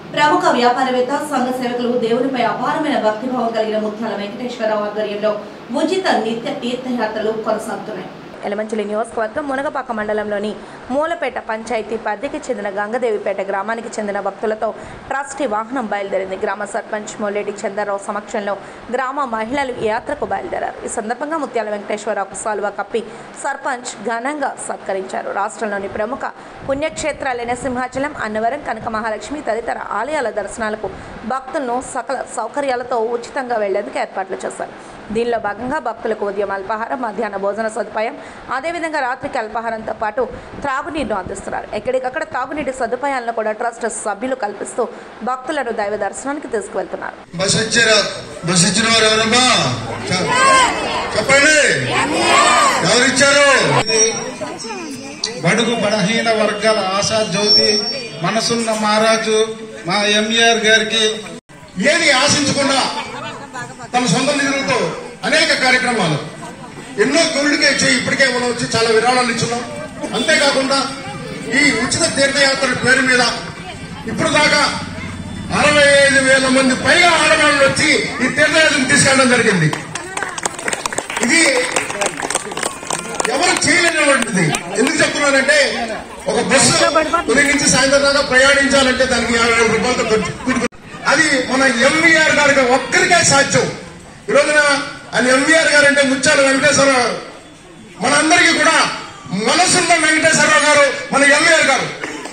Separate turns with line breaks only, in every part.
ప్రముఖ వ్యాపారవేత్త సంఘ సేవకులు దేవునిపై అపారమైన భక్తిభావం కలిగిన ముత్యాల వెంకటేశ్వరరావు ఆధ్వర్యంలో ఉచిత నిత్య తీర్థయాత్రలు కొనసాగుతున్నాయి ఎలమంచిలి నియోజకవర్గం మునగపాక మండలంలోని మూలపేట పంచాయతీ పరిధికి చెందిన గంగదేవిపేట గ్రామానికి చెందిన భక్తులతో ట్రస్టీ వాహనం బయలుదేరింది గ్రామ సర్పంచ్ మొల్లెడి చంద్రరావు సమక్షంలో గ్రామ మహిళలు ఈ యాత్రకు బయలుదేరారు ఈ సందర్భంగా ముత్యాల వెంకటేశ్వరరావు సాల్వా కప్పి సర్పంచ్ ఘనంగా సత్కరించారు రాష్ట్రంలోని ప్రముఖ పుణ్యక్షేత్రాలైన సింహాచలం అన్నవరం కనక మహాలక్ష్మి తదితర ఆలయాల దర్శనాలకు భక్తులను సకల సౌకర్యాలతో ఉచితంగా వెళ్లేందుకు ఏర్పాట్లు చేశారు దీనిలో భాగంగా భక్తులకు ఉదయం అల్పాహారం మధ్యాహ్న భోజన సదుపాయం అదేవిధంగా రాత్రికి అల్పాహారంతో పాటు త్రాగునీరును అందిస్తున్నారు ఎక్కడికక్కడ తాగునీటి సదుపాయాలను కూడా ట్రస్ట్ సభ్యులు కల్పిస్తూ భక్తులను దైవ దర్శనానికి తీసుకువెళ్తున్నారు
బస్ వచ్చారా బస్ ఇచ్చిన వారు ఎవరమ్మా చె- చెప్పండి ఎవరు ఇచ్చారు
ఇది బడుగు బలహీన వర్గాల ఆశా జ్యోతి మనసున్న మహారాజు మా ఎంఈఆర్ గారికి
ఏది ఆశించకుండా తమ సొంత నిధులతో అనేక కార్యక్రమాలు ఎన్నో కోవిడ్కే ఇచ్చి ఇప్పటికే మనం వచ్చి చాలా విరాళాలు ఇచ్చున్నాం అంతేకాకుండా ఈ ఉచిత తీర్థయాత్ర పేరు మీద ఇప్పుడు దాకా అరవై ఐదు వేల మంది పైగా ఆడవాళ్ళు వచ్చి ఈ తీర్థయాత్రను తీసుకెళ్ళడం జరిగింది ఇది ఎవరు చేయలేనటువంటిది ఎందుకు చెప్తున్నానంటే ఒక బస్సు ఉదయం నుంచి సాయంత్రం దాకా ప్రయాణించాలంటే దానికి యాభై వేల రూపాయలతో ఖర్చు కూడుకు- అది మన ఎంవీఆర్ గారికి ఒక్కరికే సాధ్యం ఈ రోజున ఆయన ఎంవీఆర్ గారు అంటే ముత్యాల వెంకటేశ్వరరావు గారు మనందరికీ కూడా మనసున్న వెంకటేశ్వరరావు గారు మన ఎంవీఆర్ గారు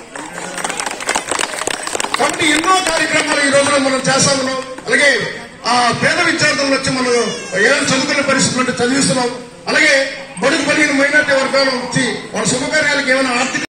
కాబట్టి ఎన్నో కార్యక్రమాలు ఈ రోజున మనం చేస్తా ఉన్నాం అలాగే ఆ పేద విద్యార్థులను వచ్చి మనం ఏమైనా చదువుకునే పరిస్థితులు ఉంటే చదివిస్తున్నాం అలాగే బడుగు బలిగిన మైనార్టీ వర్గాలు వచ్చి వాళ్ళ శుభకార్యాలకు ఏమైనా ఆర్థిక